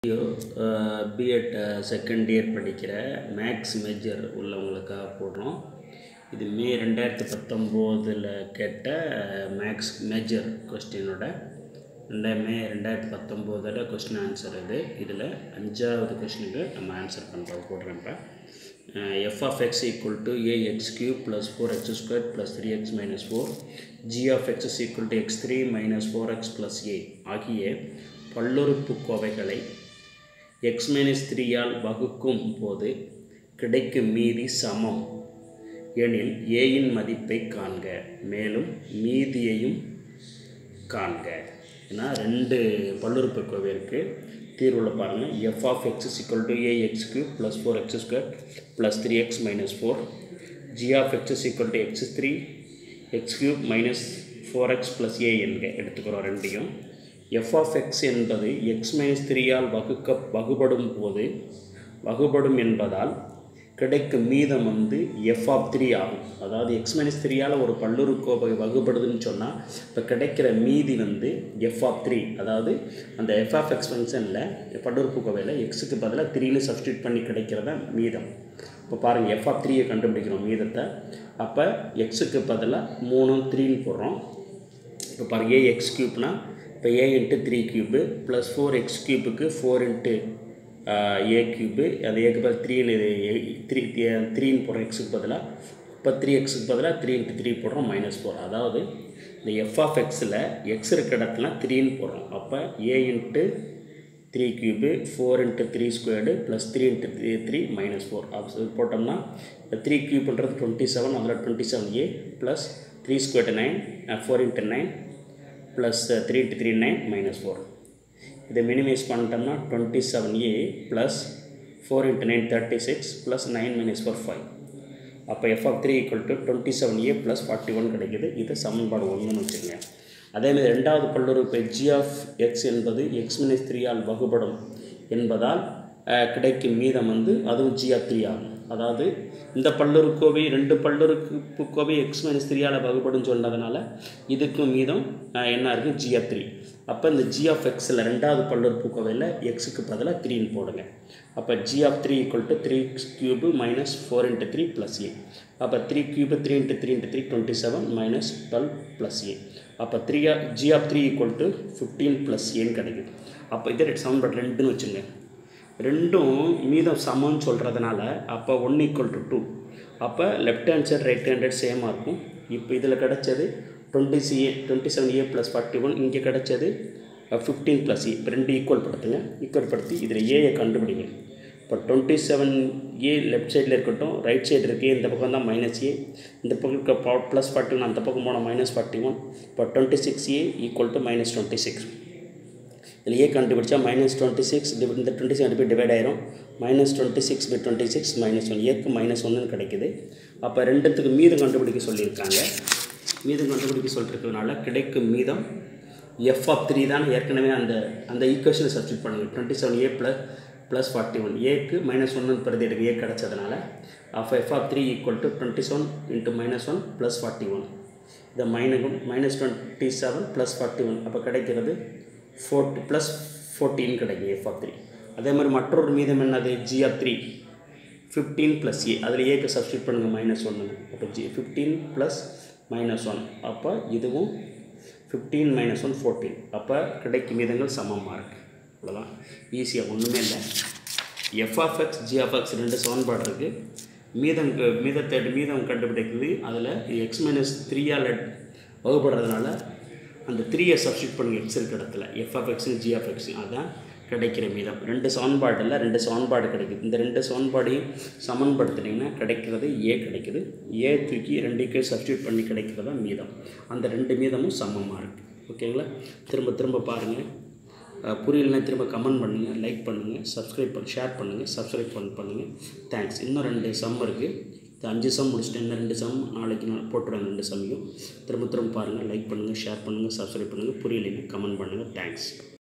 BEd second year படிக்கிற maths major உள்ளவங்களுக்காக போடுறோம் இது மே ரெண்டாயிரத்தி பத்தொம்போதில் கேட்ட மேக்ஸ் மேஜர் கொஸ்டினோட ரெண்டா மே ரெண்டாயிரத்தி பத்தொம்போதோட கொஸ்டின் ஆன்சர் இது இதில் அஞ்சாவது கொஸ்டினுக்கு நம்ம ஆன்சர் பண்ணுறோம் போடுறேன் இப்போ F of X equal to A X cube plus four X square plus three X minus four G of X is equal to X three minus four X plus A ஆகிய பல்லுறுப்புக்கோவைகளை X minus த்ரீயால் வகுக்கும் போது கிடைக்கும் மீதி சமம் எனில் ஏயின் மதிப்பை காண்க மேலும் மீதியையும் காண்க ஏன்னா ரெண்டு பல்லுறுப்புக்கோவை இருக்குது தீர்வில் பாருங்கள் F of X is equal to A X cube plus four X square plus three X minus four G of X is equal to X three X cube minus four X plus A என்க எடுத்துக்கிறோம் ரெண்டையும் F of X என்பது X minus த்ரீயால் வகுக்க வகுபடும் போது வகுபடும் என்பதால் கிடைக்கும் மீதம் வந்து எஃப் ஆஃப் த்ரீ ஆகும் அதாவது எக்ஸ் மைனஸ் த்ரீயால் ஒரு பல்லுறுக்கோவை வகுபடுதுன்னு சொன்னால் இப்போ கிடைக்கிற மீதி வந்து எஃப் ஆஃப் த்ரீ அதாவது அந்த எஃப் ஆஃப் எக்ஸ் ஃபங்க்ஷனில் பல்லுறுப்புக்கோவையில் எக்ஸுக்கு பதிலாக த்ரீன்னு சப்ஸ்டியூட் பண்ணி கிடைக்கிறத மீதம் இப்போ பாருங்கள் எஃப் ஆஃப் த்ரீயை கண்டுபிடிக்கிறோம் மீதத்தை அப்போ எக்ஸுக்கு பதிலாக மூணு த்ரீன்னு போடுறோம் இப்போ பாருங்கள் ஏ எக்ஸ் க்யூப்னா இப்போ A into three cube plus four X க்யூபுக்கு ஃபோர் இன்ட்டு ஏ க்யூபு அது ஏக்கு பதில் த்ரீன்னு த்ரீ த்ரீன்னு போடுறோம் எக்ஸுக்கு பதிலாக இப்போ த்ரீ எக்ஸுக்கு பதிலாக த்ரீ இன்ட்டு த்ரீ போடுறோம் மைனஸ் ஃபோர் அதாவது இந்த எஃப் ஆஃப் எக்ஸில் எக்ஸ் இருக்க இடத்துல த்ரீன்னு போடுறோம் அப்போ A into three cube four into three squared plus three into three three minus four அது போட்டோம்னா த்ரீ க்யூப்ன்றது டுவெண்ட்டி செவன் அதில் twenty seven A plus three squared nine four into nine plus three into three nine minus four இதை minimise பண்ணிட்டோம்னா twenty seven A plus four into nine thirty six plus nine minus four five அப்போ F of three equal to twenty seven A plus forty one கிடைக்குது இது சமன்பாடு ஒன்றுன்னு வச்சுக்கோங்க அதேமாதிரி ரெண்டாவது பல்லுறுப்பு ஜி ஆஃப் எக்ஸ் என்பது எக்ஸ் மைனஸ் த்ரீயால் வகுபடும் என்பதால் கிடைக்கும் மீதம் வந்து அதுவும் ஜி ஆஃப் த்ரீ ஆகும் அதாவது இந்த பல்லுறுக்கோவை ரெண்டு பல்லுறுப்புக்கோவை எக்ஸ் மைனஸ் த்ரீயால் வகுபடும் சொன்னதுனால இதுக்கும் மீதம் என்ன இருக்குது ஜி ஆஃப் த்ரீ அப்போ இந்த ஜி ஆஃப் எக்ஸில் ரெண்டாவது பல்லுறுப்புக்கோவையில் எக்ஸுக்கு பதிலாக த்ரீன்னு போடுங்க அப்போ G of three equal to three cube minus four into three plus A அப்போ three cube three into three into three twenty seven minus twelve plus A அப்போ three G of three equal to fifteen plus ஏன்னு கிடைக்குது அப்போ இது சமன்பாடு ரெண்டுன்னு வச்சுங்க ரெண்டும் மீதம் சமம்னு சொல்கிறதுனால அப்போ ஒன் ஈக்குவல் டு டூ அப்போ left hand side right handed சேமாக இருக்கும் இப்போ இதில் கிடச்சது twenty C A twenty seven A plus forty one இங்கே கிடச்சது ஃபிஃப்டீன் ப்ளஸ் ஏ இப்போ ரெண்டு ஈக்குவல் படுத்துங்க ஈக்குவல் படுத்தி இதில் ஏயை கண்டுபிடிங்க இப்போ டுவெண்ட்டி செவன் ஏ லெஃப்ட் சைடில் இருக்கட்டும் ரைட் சைடு இருக்குது இந்த பக்கம் தான் மைனஸ் ஏ இந்த பக்கம் இருக்க ப்ளஸ் ஃபார்ட்டி ஒன் அந்த பக்கம் போனால் மைனஸ் ஃபார்ட்டி ஒன் இப்போ twenty six A equal to minus twenty six இதில் ஏ கண்டுபிடிச்சா மைனஸ் டுவெண்ட்டி சிக்ஸ் இந்த டுவெண்ட்டி செவன் போய் டிவைட் ஆயிரும் minus twenty six by twenty six minus one ஏக்கு மைனஸ் ஒன்று கிடைக்குது அப்போ ரெண்டுத்துக்கு மீதம் கண்டுபிடிக்க சொல்லியிருக்காங்க மீதம் கண்டுபிடிக்க சொல்லிருக்கிறதுனால கிடைக்கும் மீதம் எஃப் ஆஃப் த்ரீ தான் ஏற்கனவே அந்த அந்த ஈக்குவேஷனை சப்ஸ்டியூட் பண்ணுங்கள் twenty seven A plus plus forty one ஏக்கு மைனஸ் ஒன்று பிரதி எடுக்க ஏ கிடச்சதுனால of F of three equal to twenty seven into minus one plus forty one இந்த minus minus twenty seven plus forty one அப்போ கிடைக்கிறது forty plus fourteen கிடைக்கும் F of three அதே மாதிரி மற்றொரு மீதம் என்னது G of three fifteen plus A அதில் ஏக்கு சப்ஸ்டியூட் பண்ணுங்கள் மைனஸ் ஒன்று அப்போ G fifteen plus minus one அப்போ இதுவும் ஃபிஃப்டீன் மைனஸ் ஒன் ஃபோர்டீன் அப்போ கிடைக்கும் மீதங்கள் சமமாக இருக்குது அவ்வளோதான் ஈஸியாக ஒன்றுமே இல்லை F of X G of X ரெண்டு சமன்பாடு இருக்குது மீதம் மீதத்தை மீதம் கண்டுபிடிக்குது அதில் எக்ஸ் மைனஸ் த்ரீயால் வகுப்படுறதுனால அந்த த்ரீயை சப்ஸ்டியூட் பண்ணுங்க எக்ஸ் இருக்க இடத்துல F of X G of X அதுதான் கிடைக்கிற மீதம் ரெண்டு சமன்பாடில் ரெண்டு சமன்பாடு கிடைக்குது இந்த ரெண்டு சமன்பாடையும் சமன்படுத்துனீங்கன்னா கிடைக்கிறது ஏ கிடைக்குது ஏ தூக்கி ரெண்டுக்கே சப்ஸ்டியூட் பண்ணி கிடைக்கிறது தான் மீதம் அந்த ரெண்டு மீதமும் சமமாக இருக்குது ஓகேங்களா திரும்ப திரும்ப பாருங்கள் புரியலன்னா திரும்ப கமெண்ட் பண்ணுங்கள் லைக் பண்ணுங்கள் சப்ஸ்கிரைப் பண்ணி ஷேர் பண்ணுங்கள் சப்ஸ்கிரைப் பண்ண பண்ணுங்கள் தேங்க்ஸ் இன்னும் ரெண்டு சம் இருக்குது இது அஞ்சு சம் முடிச்சுட்டு இன்னும் ரெண்டு சம் நாளைக்கு நான் போட்டுருவேன் ரெண்டு சமையும் திரும்ப திரும்ப பாருங்கள் லைக் பண்ணுங்கள் ஷேர் பண்ணுங்கள் சப்ஸ்கிரைப் பண்ணுங்கள் புரியலைன்னா கமெண்ட் பண்ணுங்கள் தேங்க்ஸ்